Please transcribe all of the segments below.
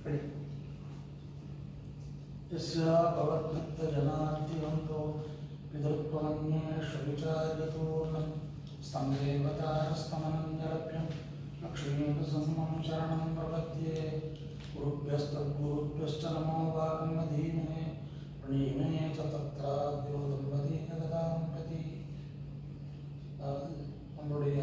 படி यस्या भवद्भक्तजनार्तिवन्तो पितृत्वमन्येषु विचार्यतूर्णं स्तम्भेवतारस्तमनन्यलभ्यं लक्ष्मीनृसिंहं शरणं प्रपद्ये गुरुभ्यस्तद्गुरुभ्यश्च नमो वाग्मधीमे प्रणीमे च तत्राद्योदम्बदीनगदां प्रति அதாவது நம்மளுடைய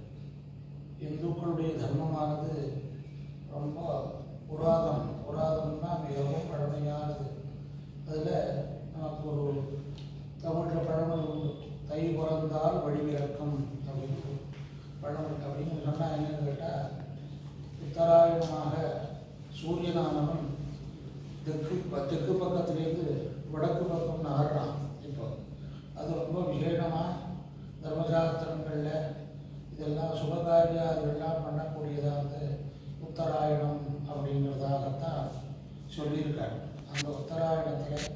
இந்துக்களுடைய தர்மமானது ரொம்ப புராதனம் புராதனம்னா மிகவும் பழமையானது அதில் நமக்கு ஒரு தமிழில் பழமொழி உண்டு தை பிறந்தால் வழிவிறக்கம் அப்படின்னு ஒரு பழமொழி அப்படின்னு சொன்னால் என்னன்னு கேட்டால் உத்தராயணமாக சூரியனானவன் தெற்கு ப- தெற்கு பக்கத்துலேருந்து வடக்கு பக்கம் நகர்றான் இப்போ அது ரொம்ப விசேஷமாக தர்மசாஸ்திரங்களில் இதெல்லாம் சுபகாரியாதிகள்லாம் பண்ணக்கூடியதாவது உத்தராயணம் அப்படிங்கிறதாகத்தான் சொல்லியிருக்காங்க அந்த உத்தராயணத்தில்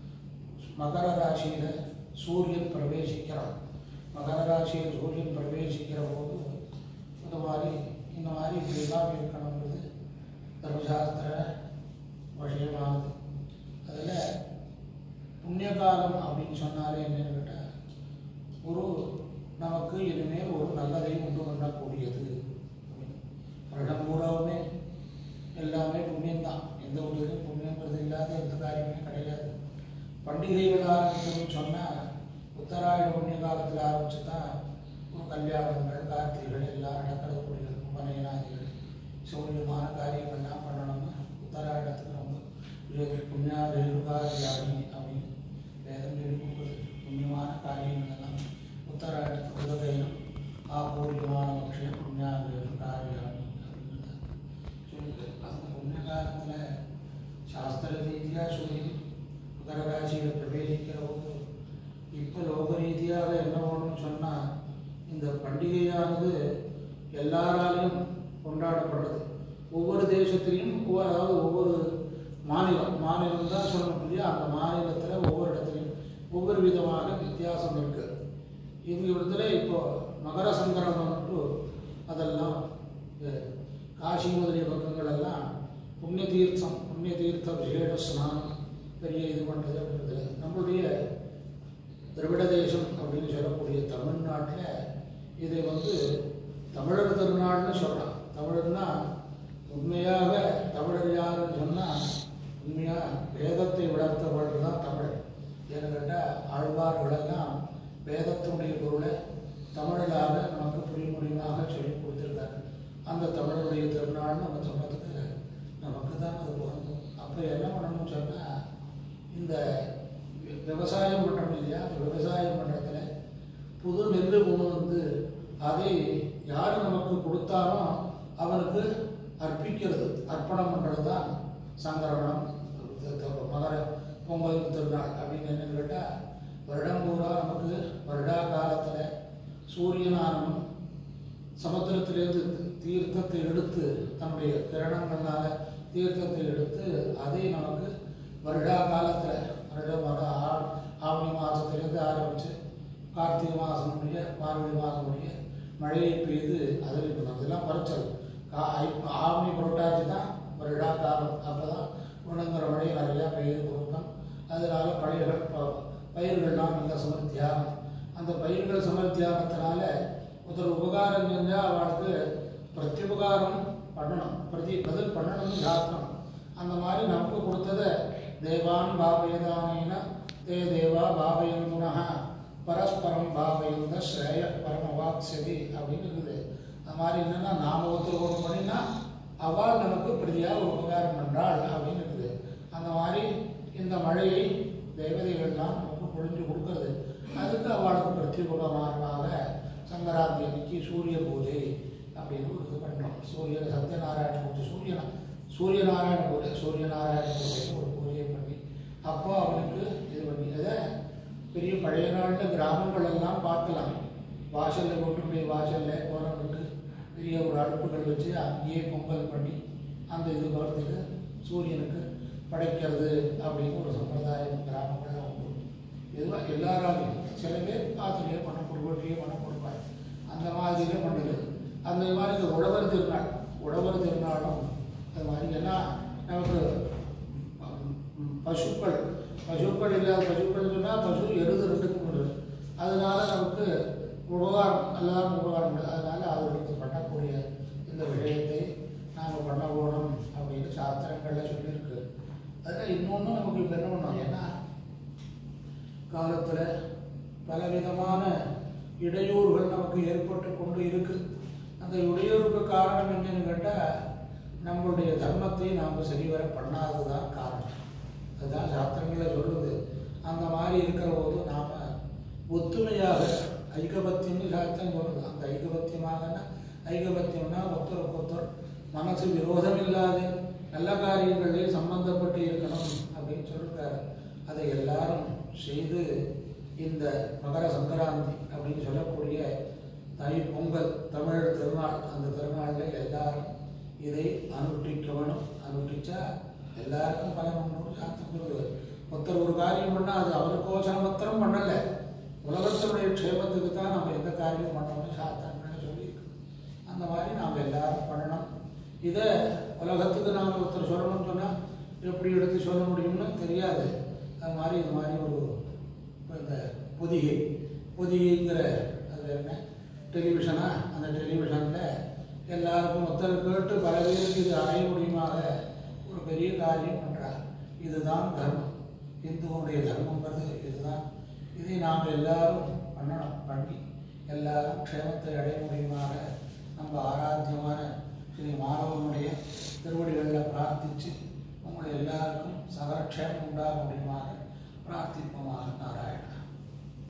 மகர ராசியில் சூரியன் பிரவேசிக்கிறான் மகர ராசியில் சூரியன் பிரவேசிக்கிற போது இந்த மாதிரி இந்த மாதிரி இப்படிலாம் இருக்கணுங்கிறது தர்மசாஸ்திர விஷயமானது அதில் புண்ணிய காலம் அப்படின்னு சொன்னாலே என்னன்னு கேட்டால் ஒரு நமக்கு இனிமேல் ஒரு நல்லதை உண்டு பண்ணக்கூடியது அப்படின்னு. வருடம் பூராவுமே எல்லாமே புண்ணியம்தான் எந்த ஒரு இதுவும் புண்ணியங்கிறது இல்லாத எந்த காரியமே கிடையாது பண்டிகைகள் ஆரம்பிக்கணும்னு சொன்னால் உத்தராயண புண்ணிய காலத்தில் ஆரம்பிச்சு தான் ஒரு கல்யாணங்கள் கார்த்திகள் எல்லாம் நடக்கிறக்கூடியது உபநயனாதிகள் சௌரியமான காரியங்கள்லாம் பண்ணணும்னு உத்தராயணத்துக்கு ரொம்ப இது புண்ணியா வேறுகாரியாணி அப்படின்னு வேதம் சொல்லி கொடுக்குது புண்ணியமான காரியங்கள் எல்லாம் உத்தராயணத்துக்கு உதகையிலும் ஆபூர்வமான பட்சம் புண்ணியா வேறுகாரியாணி அப்படின்னு சொல்லிட்டு அந்த புண்ணிய காலத்தில் சாஸ்திர ரீதியாக சொல்லி மகரராசியில் பிரவேசிக்கிற போது இப்போ லோக ரீதியாக என்ன வேணும்னு சொன்னால் இந்த பண்டிகையானது எல்லாராலையும் கொண்டாடப்படுறது ஒவ்வொரு தேசத்திலையும் ஒவ்வொரு அதாவது ஒவ்வொரு மாநிலம் மாநிலம் தான் சொல்லணும் இல்லையா அந்த மாநிலத்தில் ஒவ்வொரு இடத்துலையும் ஒவ்வொரு விதமான வித்தியாசம் இருக்குது இந்த இடத்துல இப்போ மகர சங்கரமம்ட்டு அதெல்லாம் இந்த காசி முதலிய பக்கங்கள் எல்லாம் புண்ணிய தீர்த்தம் புண்ணிய தீர்த்த விசேஷ ஸ்நானம் பெரிய இது பண்ணுறது அப்படின்றது நம்மளுடைய திராவிட தேசம் அப்படின்னு சொல்லக்கூடிய தமிழ்நாட்டில் இதை வந்து தமிழர் திருநாள்னு சொல்லலாம் தமிழர்னா உண்மையாக தமிழர் யாருன்னு சொன்னால் உண்மையாக வேதத்தை வளர்த்தவர்கள் தான் தமிழ் ஏன்னு கேட்டால் ஆழ்வார்களெல்லாம் வேதத்தினுடைய பொருளை தமிழாக நமக்கு புரியும்படியாக சொல்லி கொடுத்துருக்காரு அந்த தமிழருடைய திருநாள் நம்ம சொன்னதுக்கு நமக்கு தான் அது பொருந்தும் அப்போ என்ன பண்ணணும்னு சொன்னால் இந்த வி- விவசாயம் பண்ணுறோம் இல்லையா அந்த விவசாயம் பண்ணுறதுல புது நெல் கொண்டு வந்து அதை யார் நமக்கு கொடுத்தாரோ அவனுக்கு அர்ப்பிக்கிறது அர்ப்பணம் பண்ணுறது தான் சங்கரவணம் த- த- மகர பொங்கல் திருநாள் அப்படின்னு என்னன்னு கேட்டால் வருடம் பூரா நமக்கு வருடா காலத்தில் சூரியனானவன் சமுத்திரத்திலிருந்து தீர்த்தத்தை எடுத்து தன்னுடைய கிரணங்களால தீர்த்தத்தை எடுத்து அதை நமக்கு வருடா காலத்தில் வருடம் வர ஆ- ஆவணி மாதத்திலேருந்து ஆரம்பித்து கார்த்திகை மாதம் முடிய மார்கழி மாதம் முடிய மழையை பெய்து அதில் இப்போ அதெல்லாம் பறிச்சது கா ஐ- ஆவணி புரட்டாச்சி தான் வருடா காலம் அப்போ தான் உணங்குற மழை நிறையா பெய்து கொடுக்கும் அதனால பயிர்கள் ப- பயிர்கள்லாம் நல்ல சமர்த்தியாகும் அந்த பயிர்கள் சமர்த்தியாகத்தினால ஒருத்தர் உபகாரம் செஞ்சால் அவளுக்கு பிரத்யுபகாரம் பண்ணணும் பிரதி பதில் பண்ணணும்னு சாஸ்திரம் அந்த மாதிரி நமக்கு கொடுத்ததை தேவான் பாவயதானேன தே தேவா பாவயன் குணः பரஸ்பரம் பாவயந்த ஸ்ரேய பரமவாக்சதி அப்படின்னு இருக்குது அது மாதிரி என்னன்னா நாம ஒருத்தர் ஒன்று பண்ணினா அவள் நமக்கு பிரதியாக ஒரு உபகாரம் பண்றாள் அப்படின்னு இருக்குது அந்த மாதிரி இந்த மழையை தேவதைகள்லாம் நமக்கு பொழிஞ்சு கொடுக்கறது அதுக்கு அவளுக்கு பிரத்யுபகமாக சங்கராந்தி அன்னைக்கு சூரிய பூஜை அப்படின்னு ஒரு இது பண்ணுறோம் சூரிய சத்யநாராயண பூஜை சூரியனா சூரியநாராயண பூஜை சூரியநாராயண பூஜை ஒரு பூஜையை பண்ணி அப்போ அவனுக்கு இது பண்ணி அதை பெரிய பழைய நாளில் கிராமங்கள் எல்லாம் பார்க்கலாம் வாசலில் கொண்டு போய் வாசலில் கோலம் விட்டு பெரிய ஒரு அடுப்புகள் வச்சு அங்கேயே பொங்கல் பண்ணி அந்த இது வரத்துக்கு சூரியனுக்கு படைக்கிறது அப்படின்னு ஒரு சம்பிரதாயம் கிராமங்கள்ல உண்டு இதுவாக எல்லாராலையும் சில பேர் ஆற்றுலேயே பண்ண வீட்லேயே பண்ண கொடுப்பாங்க அந்த மாதிரியே பண்ணுது அந்த மாதிரி இந்த உழவர் திருநாள் உழவர் திருநாளும் அது மாதிரி ஏன்னா நமக்கு ம், ம், பசுக்கள் பசுக்கள் இல்லாத பசுக்கள் சொன்னால் பசு எருது ரெண்டுக்கும் உண்டு அதனால நமக்கு உபகாரம் எல்லாரும் உபகாரம் உண்டு அதனால அவர்களுக்கு பண்ணக்கூடிய இந்த விஷயத்தை நாம் பண்ண போகணும் அப்படின்னு சாஸ்திரங்களில் சொல்லியிருக்கு அதில் இன்னொன்று நமக்கு இப்போ என்ன பண்ணோம் ஏன்னா காலத்தில் பலவிதமான இடையூறுகள் நமக்கு ஏற்பட்டு கொண்டு இருக்கு அந்த இடையூறுக்கு காரணம் என்னன்னு கேட்டால் நம்மளுடைய தர்மத்தை நாம் சரிவர பண்ணாததுதான் காரணம் அதுதான் சாஸ்திரங்களில் சொல்லுது அந்த மாதிரி இருக்கிற போது நாம் ஒத்துமையாக ஐகபத்தியம்னு சாஸ்திரம் சொல்லுது அந்த ஐகபத்தியமாகனா ஐகபத்தியம்னா ஒருத்தருக்கு ஒருத்தர் மனசு விரோதம் இல்லாத நல்ல காரியங்களிலே சம்பந்தப்பட்டு இருக்கணும் அப்படின்னு சொல்லிருக்காரு அதை எல்லாரும் செய்து இந்த மகர சங்கராந்தி அப்படின்னு சொல்லக்கூடிய தை பொங்கல் தமிழ் திருநாள் அந்த திருநாளில் எல்லாரும் இதை அனுஷ்டிக்க வேணும் அனுஷ்டிச்சா எல்லாருக்கும் பலன் உண்டு சாஸ்திரம் சொல்லுது ஒருத்தர் ஒரு காரியம் பண்ணால் அது அவருக்கோசரம் மாத்திரம் பண்ணலை உலகத்தினுடைய க்ஷேமத்துக்கு தான் நம்ம எந்த காரியம் பண்ணோம்னு சாஸ்திரங்கள் சொல்லியிருக்கு அந்த மாதிரி நாம் எல்லாரும் பண்ணணும் இதை உலகத்துக்கு நாம் ஒருத்தர் சொல்லணும்னு சொன்னால் எப்படி எடுத்து சொல்ல முடியும்னு தெரியாது அது மாதிரி இது மாதிரி ஒரு இந்த பொதிகை பொதிகைங்கிற அது என்ன டெலிவிஷனா அந்த டெலிவிஷனில் எல்லாருக்கும் ஒருத்தர் கேட்டு பல பேருக்கு இது அடைய முடியுமாக ஒரு பெரிய காரியம் பண்ணுறார் இதுதான் தர்மம் இந்துவனுடைய தர்மங்கிறது இதுதான் இதை நாம் எல்லாரும் பண்ணணும் பண்ணி எல்லாரும் க்ஷேமத்தை அடைய முடியுமாக நம்ம ஆராத்தியமான ஸ்ரீ மாணவனுடைய திருவடிகளில் பிரார்த்தித்து உங்களை எல்லாருக்கும் சகலக்ஷேமம் உண்டாக முடியுமாக பிரார்த்திப்போமாக நாராயண